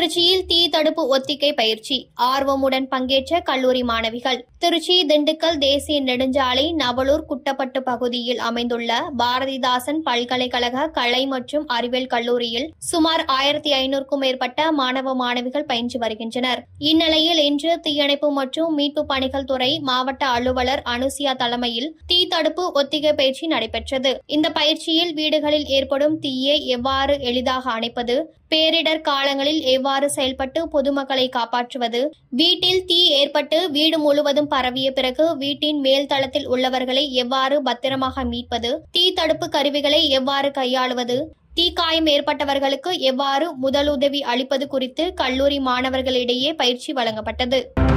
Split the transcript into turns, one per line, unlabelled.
திருச்சியில் தீ தடுப்பு ஒத்திகை பயிற்சி ஆர்வமுடன் பங்கேற்ற கல்லூரி மாணவிகள் திருச்சி திண்டுக்கல் தேசிய நெடுஞ்சாலை நவலூர் குட்டப்பட்டு பகுதியில் அமைந்துள்ள பாரதிதாசன் பல்கலைக்கழக கலை மற்றும் அறிவியல் கல்லூரியில் சுமார் ஆயிரத்தி ஐநூறுக்கும் மேற்பட்ட மாணவ மாணவிகள் பயின்று வருகின்றனர் இந்நிலையில் இன்று தீயணைப்பு மற்றும் மீட்பு பணிகள் துறை மாவட்ட அலுவலர் அனுசியா தலைமையில் தீ தடுப்பு ஒத்திகை பயிற்சி நடைபெற்றது இந்த பயிற்சியில் வீடுகளில் ஏற்படும் தீயை எவ்வாறு எளிதாக அணைப்பது பேரிடர் காலங்களில் எவ்வாறு செயல்பட்டு பொதுமக்களை காப்பாற்றுவது வீட்டில் தீ ஏற்பட்டு வீடு முழுவதும் பரவிய பிறகு வீட்டின் மேல் தளத்தில் உள்ளவர்களை எவ்வாறு பத்திரமாக மீட்பது தீ தடுப்பு கருவிகளை எவ்வாறு கையாளுவது தீக்காயம் ஏற்பட்டவர்களுக்கு எவ்வாறு முதலுதவி அளிப்பது குறித்து கல்லூரி மாணவர்களிடையே பயிற்சி வழங்கப்பட்டது